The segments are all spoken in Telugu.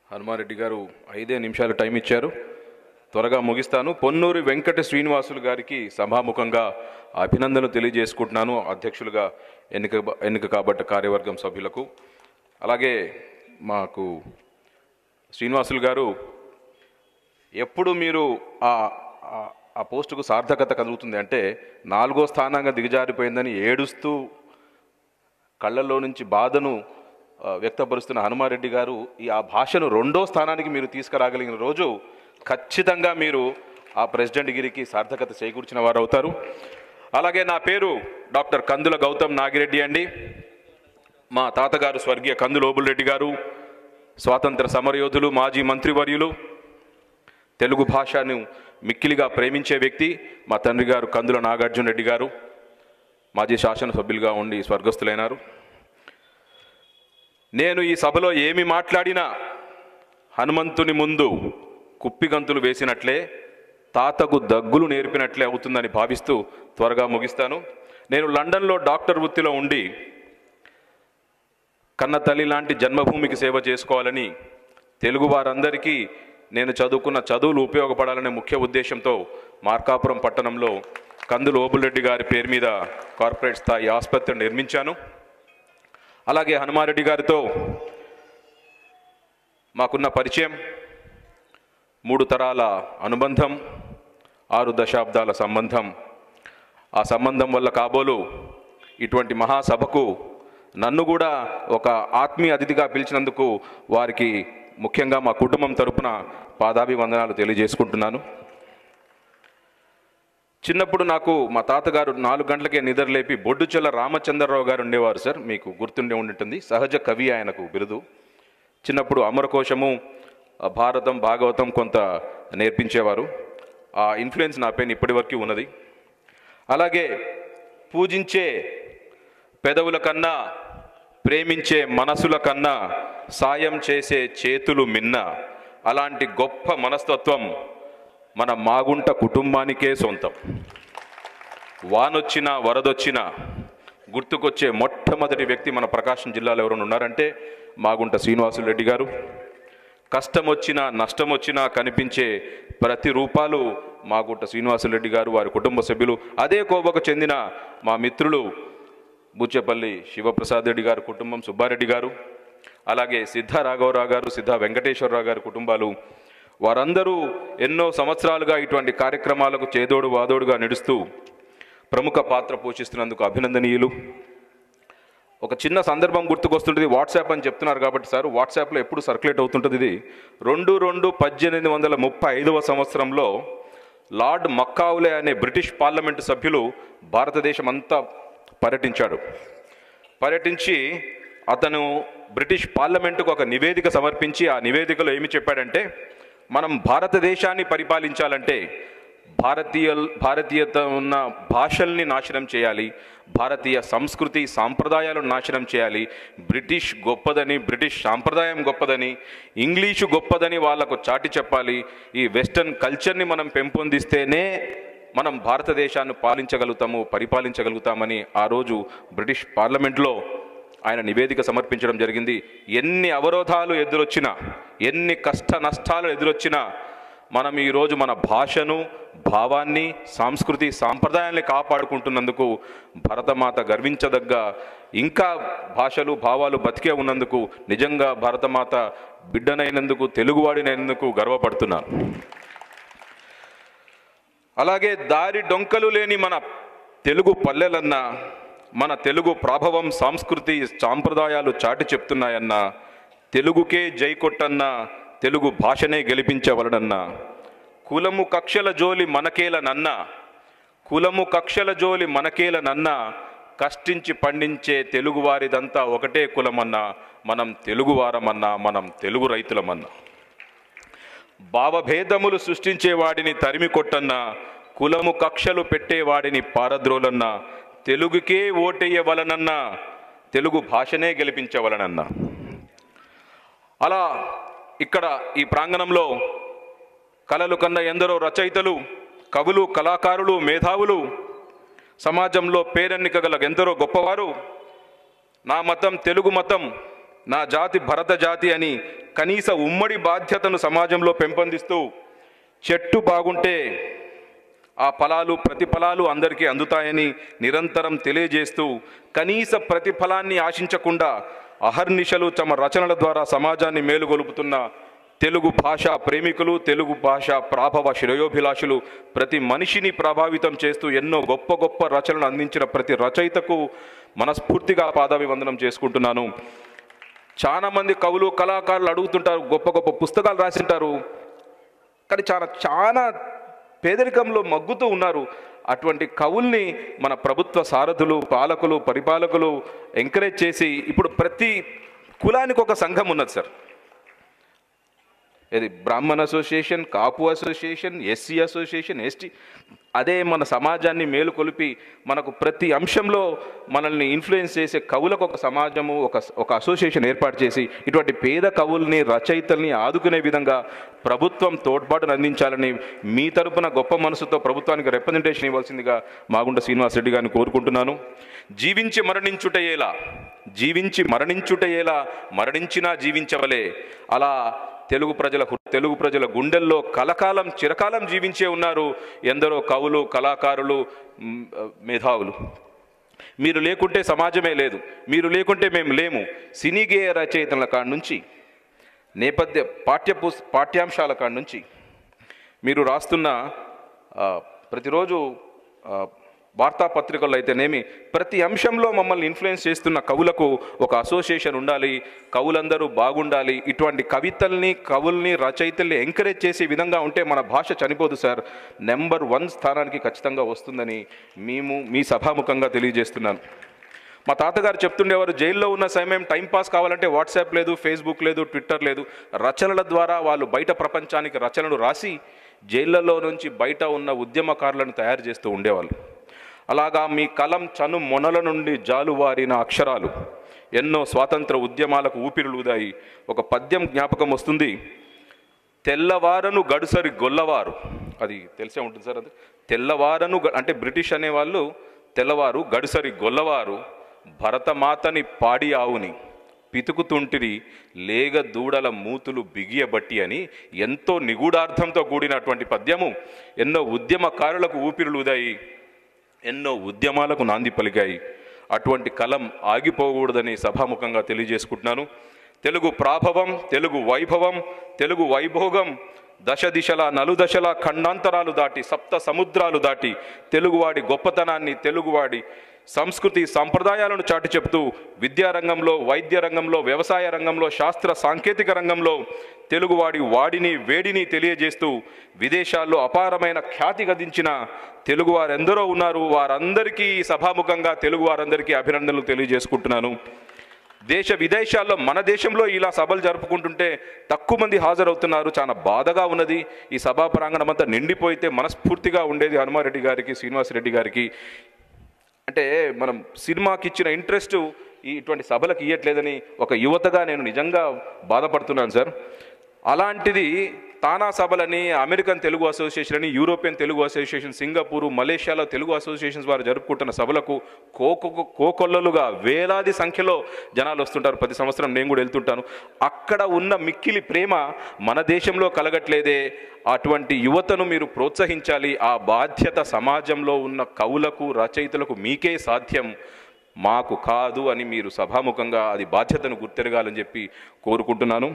హనుమారెడ్డి గారు ఐదే నిమిషాలు టైం ఇచ్చారు త్వరగా ముగిస్తాను పొన్నూరి వెంకట శ్రీనివాసులు గారికి సభాముఖంగా అభినందనలు తెలియజేసుకుంటున్నాను అధ్యక్షులుగా ఎన్నిక ఎన్నిక కాబట్ట కార్యవర్గం సభ్యులకు అలాగే మాకు శ్రీనివాసులు గారు ఎప్పుడు మీరు ఆ ఆ- ఆ పోస్టుకు సార్థకత కలుగుతుంది అంటే నాలుగో స్థానంగా దిగజారిపోయిందని ఏడుస్తూ కళ్ళల్లో నుంచి బాధను ఆ, వ్యక్తపరుస్తున్న హనుమారెడ్డి గారు ఈ ఆ భాషను రెండో స్థానానికి మీరు తీసుకురాగలిగిన రోజు ఖచ్చితంగా మీరు ఆ ప్రెసిడెంట్ గిరికి సార్థకత చేకూర్చిన వారు అవుతారు అలాగే నా పేరు డాక్టర్ కందుల గౌతమ్ నాగిరెడ్డి అండి మా తాతగారు స్వర్గీయ కందుల ఓబుల్ రెడ్డి గారు స్వాతంత్ర సమరయోధులు మాజీ మంత్రివర్యులు తెలుగు భాషను మిక్కిలిగా ప్రేమించే వ్యక్తి మా తండ్రి గారు కందుల నాగార్జున రెడ్డి గారు మాజీ శాసనసభ్యులుగా ఉండి స్వర్గస్థులైనారు నేను ఈ సభలో ఏమి మాట్లాడినా హనుమంతుని ముందు కుప్పిగంతులు వేసినట్లే తాతకు దగ్గులు నేర్పినట్లే అవుతుందని భావిస్తూ త్వరగా ముగిస్తాను నేను లండన్లో డాక్టర్ వృత్తిలో ఉండి కన్న తల్లి లాంటి జన్మభూమికి సేవ చేసుకోవాలని తెలుగు వారందరికీ నేను చదువుకున్న చదువులు ఉపయోగపడాలనే ముఖ్య ఉద్దేశంతో మార్కాపురం పట్టణంలో కందులు ఓబులరెడ్డి గారి పేరు మీద కార్పొరేట్ స్థాయి ఆసుపత్రిని నిర్మించాను అలాగే హనుమారెడ్డి గారితో మాకున్న పరిచయం మూడు తరాల అనుబంధం ఆరు దశాబ్దాల సంబంధం ఆ సంబంధం వల్ల కాబోలు ఇటువంటి మహాసభకు నన్ను కూడా ఒక ఆత్మీయ అతిథిగా పిలిచినందుకు వారికి ముఖ్యంగా మా కుటుంబం తరపున పాదాభివందనాలు తెలియజేసుకుంటున్నాను చిన్నప్పుడు నాకు మా తాతగారు నాలుగు గంటలకే నిద్రలేపి బొడ్డుచెల్ల రామచంద్రరావు గారు ఉండేవారు సార్ మీకు గుర్తుండే ఉంటుంది సహజ కవి ఆయనకు బిరుదు చిన్నప్పుడు అమరకోశము ఆ భారతం భాగవతం కొంత నేర్పించేవారు ఆ ఇన్ఫ్లుయెన్స్ నా పైన ఇప్పటివరకు ఉన్నది అలాగే పూజించే పెదవుల కన్నా ప్రేమించే మనసుల కన్నా సాయం చేసే చేతులు మిన్న అలాంటి గొప్ప మనస్తత్వం మన మాగుంట కుటుంబానికే సొంతం వానొచ్చినా వరదొచ్చినా గుర్తుకొచ్చే మొట్టమొదటి వ్యక్తి మన ప్రకాశం జిల్లాలో ఎవరైనా ఉన్నారంటే మాగుంట శ్రీనివాసులు రెడ్డి గారు కష్టం వచ్చినా నష్టం వచ్చినా కనిపించే ప్రతి రూపాలు మాగుంట శ్రీనివాసులు రెడ్డి గారు వారి కుటుంబ సభ్యులు అదే కోవకు చెందిన మా మిత్రులు బుచ్చేపల్లి శివప్రసాద్ రెడ్డి గారు కుటుంబం సుబ్బారెడ్డి గారు అలాగే సిద్ధ రాఘవరావు గారు సిద్ధ వెంకటేశ్వరరావు గారి కుటుంబాలు వారందరూ ఎన్నో సంవత్సరాలుగా ఇటువంటి కార్యక్రమాలకు చేదోడు వాదోడుగా నడుస్తూ ప్రముఖ పాత్ర పోషిస్తున్నందుకు అభినందనీయులు ఒక చిన్న సందర్భం గుర్తుకొస్తుంటుంది వాట్సాప్ అని చెప్తున్నారు కాబట్టి సార్ వాట్సాప్లో ఎప్పుడు సర్క్యులేట్ అవుతుంటుంది ఇది రెండు రెండు పద్దెనిమిది వందల ముప్పై ఐదవ సంవత్సరంలో లార్డ్ మక్కావులే అనే బ్రిటిష్ పార్లమెంటు సభ్యులు భారతదేశం అంతా పర్యటించాడు పర్యటించి అతను బ్రిటిష్ పార్లమెంటుకు ఒక నివేదిక సమర్పించి ఆ నివేదికలో ఏమి చెప్పాడంటే మనం భారతదేశాన్ని పరిపాలించాలంటే భారతీయ భారతీయత ఉన్న భాషల్ని నాశనం చేయాలి భారతీయ సంస్కృతి సాంప్రదాయాలను నాశనం చేయాలి బ్రిటిష్ గొప్పదని బ్రిటిష్ సాంప్రదాయం గొప్పదని ఇంగ్లీషు గొప్పదని వాళ్లకు చాటి చెప్పాలి ఈ వెస్టర్న్ కల్చర్ని మనం పెంపొందిస్తేనే మనం భారతదేశాన్ని పాలించగలుగుతాము పరిపాలించగలుగుతామని ఆ రోజు బ్రిటిష్ పార్లమెంట్లో ఆయన నివేదిక సమర్పించడం జరిగింది ఎన్ని అవరోధాలు ఎదురొచ్చినా ఎన్ని కష్ట నష్టాలు ఎదురొచ్చినా మనం ఈరోజు మన భాషను భావాన్ని సాంస్కృతి సాంప్రదాయాల్ని కాపాడుకుంటున్నందుకు భరతమాత గర్వించదగ్గ ఇంకా భాషలు భావాలు బతికే ఉన్నందుకు నిజంగా భరతమాత బిడ్డనైనందుకు తెలుగువాడినైనందుకు గర్వపడుతున్నాను అలాగే దారి డొంకలు లేని మన తెలుగు పల్లెలన్నా మన తెలుగు ప్రాభవం సంస్కృతి సాంప్రదాయాలు చాటి చెప్తున్నాయన్నా తెలుగుకే జై కొట్టన్నా తెలుగు భాషనే గెలిపించవలనన్నా కులము కక్షల జోలి మనకేల నన్న కులము కక్షల జోలి మనకేల నన్న కష్టించి పండించే తెలుగువారిదంతా ఒకటే కులమన్నా మనం తెలుగువారమన్నా మనం తెలుగు రైతులమన్నా భావభేదములు సృష్టించేవాడిని తరిమి కొట్టన్నా కులము కక్షలు పెట్టేవాడిని పారద్రోలన్నా తెలుగుకే ఓటేయవలనన్నా తెలుగు భాషనే గెలిపించవలనన్నా అలా ఇక్కడ ఈ ప్రాంగణంలో కలలు కన్న ఎందరో రచయితలు కవులు కళాకారులు మేధావులు సమాజంలో పేరెన్నిక గల ఎందరో గొప్పవారు నా మతం తెలుగు మతం నా జాతి భరత జాతి అని కనీస ఉమ్మడి బాధ్యతను సమాజంలో పెంపొందిస్తూ చెట్టు బాగుంటే ఆ ఫలాలు ప్రతిఫలాలు అందరికీ అందుతాయని నిరంతరం తెలియజేస్తూ కనీస ప్రతిఫలాన్ని ఆశించకుండా అహర్నిశలు తమ రచనల ద్వారా సమాజాన్ని మేలుగొలుపుతున్న తెలుగు భాషా ప్రేమికులు తెలుగు భాష ప్రాభవ శ్రేయోభిలాషులు ప్రతి మనిషిని ప్రభావితం చేస్తూ ఎన్నో గొప్ప గొప్ప రచనలు అందించిన ప్రతి రచయితకు మనస్ఫూర్తిగా పాదాభివందనం చేసుకుంటున్నాను చాలా మంది కవులు కళాకారులు అడుగుతుంటారు గొప్ప గొప్ప పుస్తకాలు రాసింటారు కానీ చాలా చాలా పేదరికంలో మగ్గుతూ ఉన్నారు అటువంటి కవుల్ని మన ప్రభుత్వ సారథులు పాలకులు పరిపాలకులు ఎంకరేజ్ చేసి ఇప్పుడు ప్రతి కులానికి ఒక సంఘం ఉన్నది సార్ ఇది Brahman association Kapu association SC association ST అదే మన సమాజాన్ని మేలుకొలిపి మనకు ప్రతి అంశంలో మనల్ని ఇన్ఫ్లుయెన్స్ చేసే కవులకు ఒక సమాజము ఒక ఒక అసోసియేషన్ ఏర్పాటు చేసి ఇటువంటి పేద కవుల్ని రచయితల్ని ఆదుకునే విధంగా ప్రభుత్వం తోడ్పాటును అందించాలని మీ తరపున గొప్ప మనసుతో ప్రభుత్వానికి రిప్రజెంటేషన్ ఇవ్వాల్సిందిగా మాగుంట శ్రీనివాస్ రెడ్డి గారిని కోరుకుంటున్నాను జీవించి మరణించుటయేలా జీవించి మరణించుటయేలా మరణించినా జీవించవలే అలా తెలుగు ప్రజల హృ- తెలుగు ప్రజల గుండెల్లో కలకాలం చిరకాలం జీవించే ఉన్నారు ఎందరో కవులు కళాకారులు మ్, మేధావులు మీరు లేకుంటే సమాజమే లేదు మీరు లేకుంటే మేము లేము సినీ గేయ రచయితల కాడ నుంచి నేపథ్య పాఠ్య పుస్ పాఠ్యాంశాల కాడ నుంచి మీరు రాస్తున్న ఆ, ప్రతిరోజు ఆ, వార్తాపత్రికల్లో అయితేనేమి ప్రతి అంశంలో మమ్మల్ని ఇన్ఫ్లుయెన్స్ చేస్తున్న కవులకు ఒక అసోసియేషన్ ఉండాలి కవులందరూ బాగుండాలి ఇటువంటి కవితల్ని కవుల్ని రచయితల్ని ఎంకరేజ్ చేసే విధంగా ఉంటే మన భాష చనిపోదు సార్ నెంబర్ వన్ స్థానానికి ఖచ్చితంగా వస్తుందని మేము మీ సభాముఖంగా తెలియజేస్తున్నాను మా తాతగారు చెప్తుండేవారు జైల్లో ఉన్న సమయం టైం పాస్ కావాలంటే వాట్సాప్ లేదు ఫేస్బుక్ లేదు ట్విట్టర్ లేదు రచనల ద్వారా వాళ్ళు బయట ప్రపంచానికి రచనలు రాసి జైళ్ళలో నుంచి బయట ఉన్న ఉద్యమకారులను తయారు చేస్తూ ఉండేవాళ్ళు అలాగా మీ కలం చను మొనల నుండి జాలువారిన అక్షరాలు ఎన్నో స్వాతంత్ర ఉద్యమాలకు ఊపిరులుదాయి ఒక పద్యం జ్ఞాపకం వస్తుంది తెల్లవారను గడుసరి గొల్లవారు అది తెలిసే ఉంటుంది సార్ అది తెల్లవారను గ- అంటే బ్రిటిష్ అనేవాళ్ళు తెల్లవారు గడుసరి గొల్లవారు భరతమాతని పాడి ఆవుని పితుకుతుంటిరి లేగ దూడల మూతులు బిగియబట్టి అని ఎంతో నిగూఢార్థంతో కూడినటువంటి పద్యము ఎన్నో ఉద్యమకారులకు ఊపిరులుదాయి ఎన్నో ఉద్యమాలకు నాంది పలికాయి అటువంటి కలం ఆగిపోకూడదని సభాముఖంగా తెలియజేసుకుంటున్నాను తెలుగు ప్రాభవం తెలుగు వైభవం తెలుగు వైభోగం దశ దిశల నలుదశల ఖండాంతరాలు దాటి సప్త సముద్రాలు దాటి తెలుగువాడి గొప్పతనాన్ని తెలుగువాడి సంస్కృతి సంప్రదాయాలను చాటి చెప్తూ విద్యారంగంలో వైద్య రంగంలో వ్యవసాయ రంగంలో శాస్త్ర సాంకేతిక రంగంలో తెలుగువాడి వాడిని వేడిని తెలియజేస్తూ విదేశాల్లో అపారమైన ఖ్యాతి గదించిన తెలుగు వారెందరో ఉన్నారు వారందరికీ సభాముఖంగా తెలుగు వారందరికీ అభినందనలు తెలియజేసుకుంటున్నాను దేశ విదేశాల్లో మన దేశంలో ఇలా సభలు జరుపుకుంటుంటే తక్కువ మంది హాజరవుతున్నారు చాలా బాధగా ఉన్నది ఈ సభా ప్రాంగణం అంతా నిండిపోయితే మనస్ఫూర్తిగా ఉండేది హనుమారెడ్డి గారికి శ్రీనివాసరెడ్డి గారికి అంటే మనం సినిమాకి ఇచ్చిన ఇంట్రెస్ట్ ఈ ఇటువంటి సభలకు ఇవ్వట్లేదని ఒక యువతగా నేను నిజంగా బాధపడుతున్నాను సార్ అలాంటిది తానా సభలని అమెరికన్ తెలుగు అసోసియేషన్ అని యూరోపియన్ తెలుగు అసోసియేషన్ సింగపూరు మలేషియాలో తెలుగు అసోసియేషన్స్ వారు జరుపుకుంటున్న సభలకు కోకొ కోకొల్లలుగా వేలాది సంఖ్యలో జనాలు వస్తుంటారు ప్రతి సంవత్సరం నేను కూడా వెళ్తుంటాను అక్కడ ఉన్న మిక్కిలి ప్రేమ మన దేశంలో కలగట్లేదే అటువంటి యువతను మీరు ప్రోత్సహించాలి ఆ బాధ్యత సమాజంలో ఉన్న కవులకు రచయితలకు మీకే సాధ్యం మాకు కాదు అని మీరు సభాముఖంగా అది బాధ్యతను గుర్తెరగాలని చెప్పి కోరుకుంటున్నాను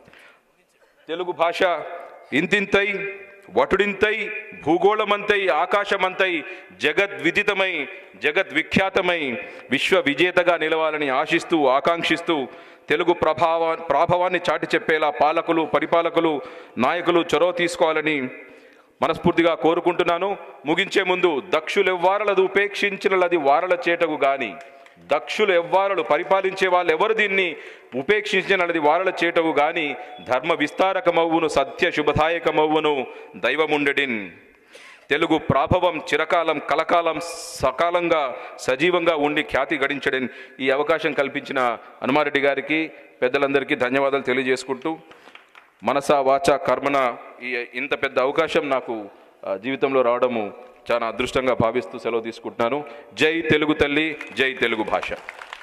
తెలుగు భాష ఇంతింతై వటుడింతై భూగోళమంతై ఆకాశమంతై జగద్విదితమై జగద్విఖ్యాతమై విశ్వ విజేతగా నిలవాలని ఆశిస్తూ ఆకాంక్షిస్తూ తెలుగు ప్రభావ ప్రాభవాన్ని చాటి చెప్పేలా పాలకులు పరిపాలకులు నాయకులు చొరవ తీసుకోవాలని మనస్ఫూర్తిగా కోరుకుంటున్నాను ముగించే ముందు దక్షులెవ్వారలది ఉపేక్షించినలది వారల చేటకు గాని దక్షులు ఎవ్వారలు పరిపాలించే వాళ్ళు ఎవరు దీన్ని ఉపేక్షించినది వారల చేటవు గాని ధర్మ విస్తారకమవ్వును సత్య శుభదాయకమవ్వును దైవముండెడిన్ తెలుగు ప్రాభవం చిరకాలం కలకాలం సకాలంగా సజీవంగా ఉండి ఖ్యాతి గడించడని ఈ అవకాశం కల్పించిన హనుమారెడ్డి గారికి పెద్దలందరికీ ధన్యవాదాలు తెలియజేసుకుంటూ మనస వాచ కర్మన ఈ ఇంత పెద్ద అవకాశం నాకు ఆ, జీవితంలో రావడము చాలా అదృష్టంగా భావిస్తూ సెలవు తీసుకుంటున్నాను జై తెలుగు తల్లి జై తెలుగు భాష